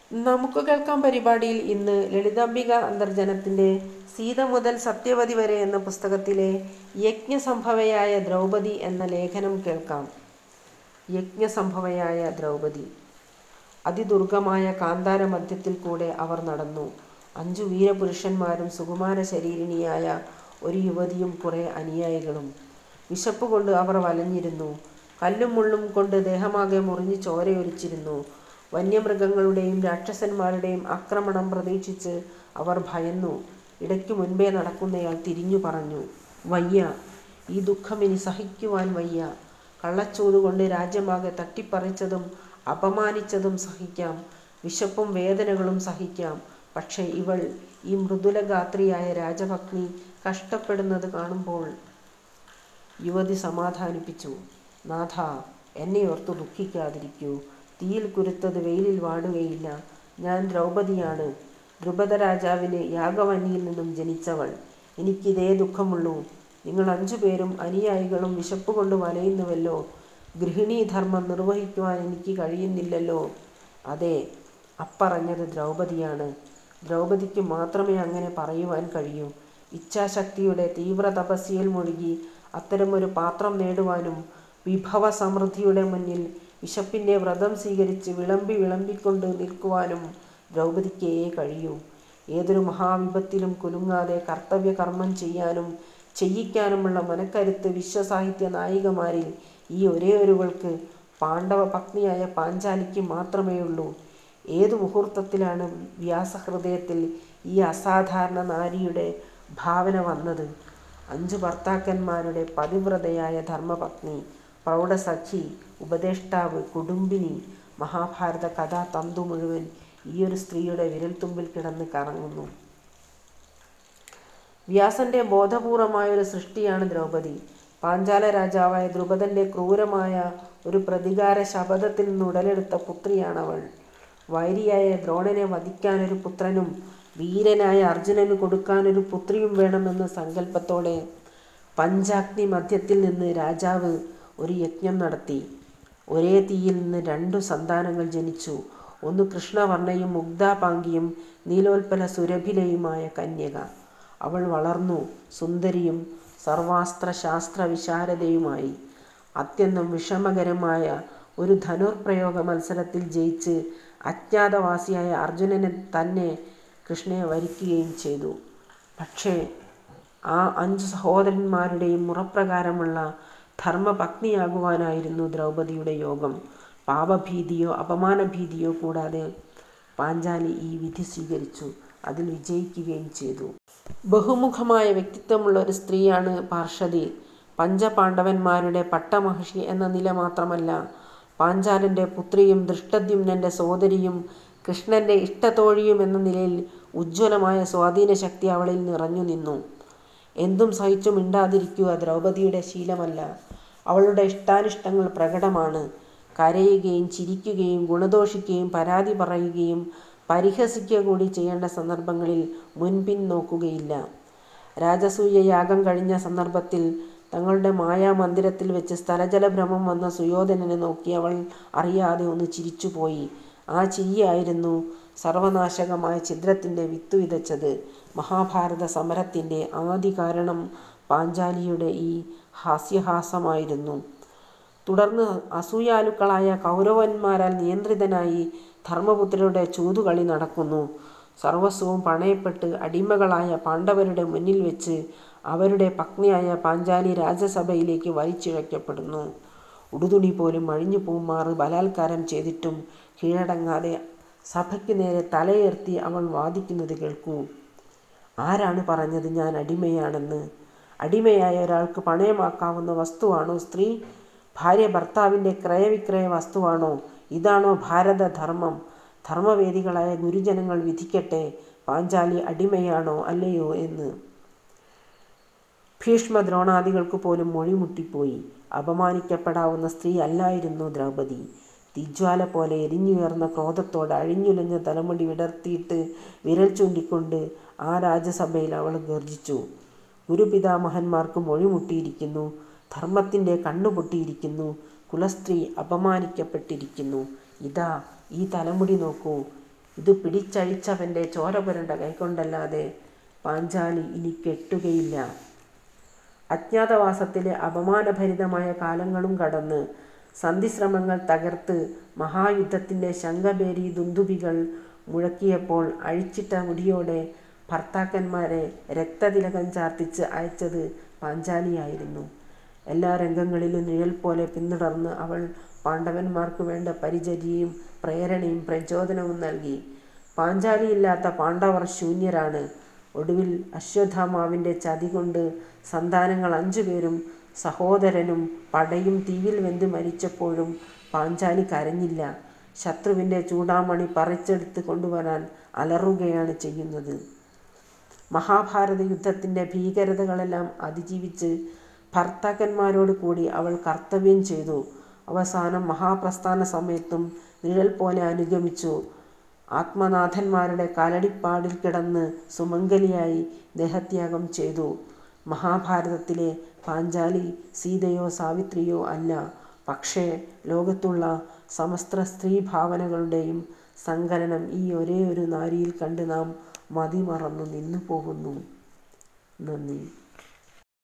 നമുക്ക് കേൾക്കാം പരിപാടിയിൽ ഇന്ന് ലളിതാംബിക അന്തർജനത്തിൻ്റെ സീത മുതൽ സത്യവതി വരെ എന്ന പുസ്തകത്തിലെ യജ്ഞസംഭവയായ ദ്രൗപദി എന്ന ലേഖനം കേൾക്കാം യജ്ഞസംഭവയായ ദ്രൗപദി അതിദുർഗമായ കാന്താര മധ്യത്തിൽ കൂടെ അവർ നടന്നു അഞ്ചു വീരപുരുഷന്മാരും സുകുമാര ശരീരിണിയായ ഒരു യുവതിയും കുറേ അനുയായികളും വിശപ്പ് കൊണ്ട് അവർ വലഞ്ഞിരുന്നു കല്ലും മുള്ളും കൊണ്ട് ദേഹമാകെ മുറിഞ്ഞ് ചോരയൊലിച്ചിരുന്നു വന്യമൃഗങ്ങളുടെയും രാക്ഷസന്മാരുടെയും ആക്രമണം പ്രതീക്ഷിച്ച് അവർ ഭയന്നു ഇടയ്ക്കു മുൻപേ നടക്കുന്നയാൾ തിരിഞ്ഞു പറഞ്ഞു വയ്യ ഈ ദുഃഖം ഇനി സഹിക്കുവാൻ വയ്യ കള്ളച്ചൂതുകൊണ്ട് രാജ്യമാകെ തട്ടിപ്പറിച്ചതും അപമാനിച്ചതും സഹിക്കാം വിശപ്പും വേദനകളും സഹിക്കാം പക്ഷേ ഇവൾ ഈ മൃദുലഗാത്രിയായ രാജഭഗ്നി കഷ്ടപ്പെടുന്നത് കാണുമ്പോൾ യുവതി സമാധാനിപ്പിച്ചു നാഥ എന്നെ ഓർത്തു ദുഃഖിക്കാതിരിക്കൂ തീയിൽ കുരുത്തത് വെയിലിൽ വാടുകയില്ല ഞാൻ ദ്രൗപദിയാണ് ദ്രുപദ രാജാവിന് യാഗവന്നിയിൽ നിന്നും ജനിച്ചവൾ എനിക്കിതേ ദുഃഖമുള്ളൂ നിങ്ങൾ അഞ്ചു പേരും അനുയായികളും വിശപ്പ് കൊണ്ട് വലയുന്നുവല്ലോ ഗൃഹിണീധർമ്മം നിർവഹിക്കുവാൻ എനിക്ക് കഴിയുന്നില്ലല്ലോ അതെ അപ്പറഞ്ഞത് ദ്രൗപദിയാണ് ദ്രൗപദിക്ക് മാത്രമേ അങ്ങനെ പറയുവാൻ കഴിയൂ ഇച്ഛാശക്തിയുടെ തീവ്ര തപസ്യയിൽ മുഴുകി അത്തരമൊരു പാത്രം നേടുവാനും വിഭവ സമൃദ്ധിയുടെ മുന്നിൽ വിശപ്പിൻ്റെ വ്രതം സ്വീകരിച്ച് വിളമ്പി വിളമ്പിക്കൊണ്ട് നിൽക്കുവാനും ദ്രൗപദിക്കേ കഴിയൂ ഏതൊരു മഹാവിപത്തിലും കുലുങ്ങാതെ കർത്തവ്യ കർമ്മം ചെയ്യാനും ചെയ്യിക്കാനുമുള്ള മനക്കരുത്ത് വിശ്വസാഹിത്യ നായികമാരിൽ ഈ ഒരേ ഒരുവൾക്ക് പാണ്ഡവ പത്നിയായ പാഞ്ചാലിക്ക് മാത്രമേ ഉള്ളൂ ഏതു മുഹൂർത്തത്തിലാണ് വ്യാസഹൃദയത്തിൽ ഈ അസാധാരണ നാരിയുടെ ഭാവന വന്നത് അഞ്ചു ഭർത്താക്കന്മാരുടെ പതിവ്രതയായ ധർമ്മപത്നി പ്രൗഢസഖി ഉപദേഷ്ടാവ് കുടുംബിനി മഹാഭാരത കഥാ തന്തു മുഴുവൻ ഈയൊരു സ്ത്രീയുടെ വിരൽത്തുമ്പിൽ കിടന്ന് കറങ്ങുന്നു വ്യാസന്റെ ബോധപൂർവമായൊരു സൃഷ്ടിയാണ് ദ്രൗപദി പാഞ്ചാല രാജാവായ ദ്രുപദന്റെ ക്രൂരമായ ഒരു പ്രതികാര ശപഥത്തിൽ നിന്ന് ഉടലെടുത്ത പുത്രിയാണവൾ വൈരിയായ ദ്രോണനെ വധിക്കാനൊരു പുത്രനും വീരനായ അർജുനന് കൊടുക്കാനൊരു പുത്രിയും വേണമെന്ന സങ്കല്പത്തോടെ പഞ്ചാഗ്നി മധ്യത്തിൽ നിന്ന് രാജാവ് ഒരു യജ്ഞം നടത്തി ഒരേ തീയിൽ നിന്ന് രണ്ടു സന്താനങ്ങൾ ജനിച്ചു ഒന്ന് കൃഷ്ണവർണ്ണയും മുഗ്ധാപാങ്കിയും നീലോൽപ്പല സുരഭിലയുമായ കന്യക അവൾ വളർന്നു സുന്ദരിയും സർവാസ്ത്ര ശാസ്ത്ര വിശാരദയുമായി അത്യന്തം വിഷമകരമായ ഒരു ധനുർപ്രയോഗ മത്സരത്തിൽ ജയിച്ച് അജ്ഞാതവാസിയായ അർജുനനെ തന്നെ കൃഷ്ണയെ വരിക്കുകയും ചെയ്തു പക്ഷേ ആ അഞ്ച് സഹോദരന്മാരുടെയും മുറപ്രകാരമുള്ള ധർമ്മപത്നിയാകുവാനായിരുന്നു ദ്രൗപദിയുടെ യോഗം പാപഭീതിയോ അപമാനഭീതിയോ കൂടാതെ പാഞ്ചാലി ഈ വിധി സ്വീകരിച്ചു അതിൽ വിജയിക്കുകയും ചെയ്തു ബഹുമുഖമായ വ്യക്തിത്വമുള്ള ഒരു സ്ത്രീയാണ് പാർഷദി പഞ്ചപാണ്ഡവന്മാരുടെ പട്ടമഹർഷി എന്ന നില മാത്രമല്ല പാഞ്ചാലൻ്റെ പുത്രിയും ദൃഷ്ടദ്യുമ്നൻ്റെ സോദരിയും കൃഷ്ണൻ്റെ ഇഷ്ടത്തോഴിയും എന്ന നിലയിൽ ഉജ്ജ്വലമായ സ്വാധീന ശക്തി അവളിൽ നിറഞ്ഞു നിന്നു എന്തും സഹിച്ചു മിണ്ടാതിരിക്കുക ദ്രൗപദിയുടെ ശീലമല്ല അവളുടെ ഇഷ്ടാനിഷ്ടങ്ങൾ പ്രകടമാണ് കരയുകയും ചിരിക്കുകയും ഗുണദോഷിക്കുകയും പരാതി പറയുകയും പരിഹസിക്കുക കൂടി ചെയ്യേണ്ട സന്ദർഭങ്ങളിൽ മുൻപിൻ നോക്കുകയില്ല രാജസൂയ യാഗം കഴിഞ്ഞ സന്ദർഭത്തിൽ തങ്ങളുടെ മായാമന്ദിരത്തിൽ വെച്ച് സ്ഥലജലഭ്രമം വന്ന സുയോധനനെ നോക്കി അവൾ അറിയാതെ ഒന്ന് ചിരിച്ചുപോയി ആ ചിരിയായിരുന്നു സർവനാശകമായ ഛിദ്രത്തിൻ്റെ വിത്തു വിതച്ചത് മഹാഭാരത സമരത്തിൻ്റെ ആദി കാരണം പാഞ്ചാലിയുടെ ഈ ഹാസ്യഹാസമായിരുന്നു തുടർന്ന് അസൂയാലുക്കളായ കൗരവന്മാരാൽ നിയന്ത്രിതനായി ധർമ്മപുത്രരുടെ ചൂതുകളി നടക്കുന്നു സർവസ്വവും പണയപ്പെട്ട് അടിമകളായ പാണ്ഡവരുടെ മുന്നിൽ വെച്ച് അവരുടെ പത്നിയായ പാഞ്ചാലി രാജസഭയിലേക്ക് വലിച്ചിഴക്കപ്പെടുന്നു ഉടുതുണി പോലും അഴിഞ്ഞു പോകുമാറ് ബലാത്കാരം ചെയ്തിട്ടും കീഴടങ്ങാതെ സഭയ്ക്ക് നേരെ തലയുയർത്തി അവൾ വാദിക്കുന്നത് കേൾക്കൂ ആരാണ് പറഞ്ഞത് ഞാൻ അടിമയാണെന്ന് അടിമയായ ഒരാൾക്ക് പണയമാക്കാവുന്ന വസ്തുവാണോ സ്ത്രീ ഭാര്യ ഭർത്താവിൻ്റെ ക്രയവിക്രയ വസ്തുവാണോ ഇതാണോ ഭാരതധർമ്മം ധർമ്മവേദികളായ ഗുരുജനങ്ങൾ വിധിക്കട്ടെ പാഞ്ചാലി അടിമയാണോ അല്ലയോ എന്ന് ഭീഷ്മ ദ്രോണാദികൾക്ക് പോലും മൊഴിമുട്ടിപ്പോയി അപമാനിക്കപ്പെടാവുന്ന സ്ത്രീ അല്ലായിരുന്നു ദ്രൗപദി തീജ്വാല പോലെ എരിഞ്ഞുയർന്ന ക്രോധത്തോടെ അഴിഞ്ഞുലഞ്ഞ തലമുടി വിടർത്തിയിട്ട് വിരൽ ചൂണ്ടിക്കൊണ്ട് ആ രാജസഭയിൽ അവൾ ഗർജിച്ചു ഗുരുപിതാമഹന്മാർക്ക് മൊഴിമുട്ടിയിരിക്കുന്നു ധർമ്മത്തിൻ്റെ കണ്ണുപൊട്ടിയിരിക്കുന്നു കുലസ്ത്രീ അപമാനിക്കപ്പെട്ടിരിക്കുന്നു ഇതാ ഈ തലമുടി നോക്കൂ ഇത് പിടിച്ചഴിച്ചവൻ്റെ ചോര പുരണ്ട കൈകൊണ്ടല്ലാതെ പാഞ്ചാലി ഇനി കെട്ടുകയില്ല അജ്ഞാതവാസത്തിലെ അപമാനഭരിതമായ കാലങ്ങളും കടന്ന് സന്ധിശ്രമങ്ങൾ തകർത്ത് മഹായുദ്ധത്തിൻ്റെ ശംഖബേരി ദുന്ദുബികൾ മുഴക്കിയപ്പോൾ അഴിച്ചിട്ട മുടിയോടെ ഭർത്താക്കന്മാരെ രക്തതിലകം ചാർത്തിച്ച് അയച്ചത് പാഞ്ചാലിയായിരുന്നു എല്ലാ രംഗങ്ങളിലും നിഴൽ പോലെ പിന്തുടർന്ന് അവൾ പാണ്ഡവന്മാർക്ക് വേണ്ട പരിചര്യയും പ്രേരണയും പ്രചോദനവും നൽകി പാഞ്ചാലിയില്ലാത്ത പാണ്ഡവർ ശൂന്യരാണ് ഒടുവിൽ അശ്വത്ഥാമാവിൻ്റെ ചതി കൊണ്ട് സന്താനങ്ങൾ അഞ്ചുപേരും സഹോദരനും പടയും തീയിൽ വെന്ത് മരിച്ചപ്പോഴും പാഞ്ചാലി കരഞ്ഞില്ല ശത്രുവിൻ്റെ ചൂടാമണി പറിച്ചെടുത്ത് കൊണ്ടുവരാൻ അലറുകയാണ് ചെയ്യുന്നത് മഹാഭാരത യുദ്ധത്തിൻ്റെ ഭീകരതകളെല്ലാം അതിജീവിച്ച് ഭർത്താക്കന്മാരോട് കൂടി അവൾ കർത്തവ്യം ചെയ്തു അവസാനം മഹാപ്രസ്ഥാന സമയത്തും നിഴൽ പോലെ അനുഗമിച്ചു ആത്മനാഥന്മാരുടെ കാലടിപ്പാടിൽ കിടന്ന് സുമംഗലിയായി ദേഹത്യാഗം ചെയ്തു മഹാഭാരതത്തിലെ പാഞ്ചാലി സീതയോ സാവിത്രിയോ അല്ല പക്ഷേ ലോകത്തുള്ള സമസ്ത സ്ത്രീഭാവനകളുടെയും സങ്കലനം ഈ ഒരേ ഒരു നാരിയിൽ കണ്ട് നാം മതിമറന്നു നിന്നു പോകുന്നു നന്ദി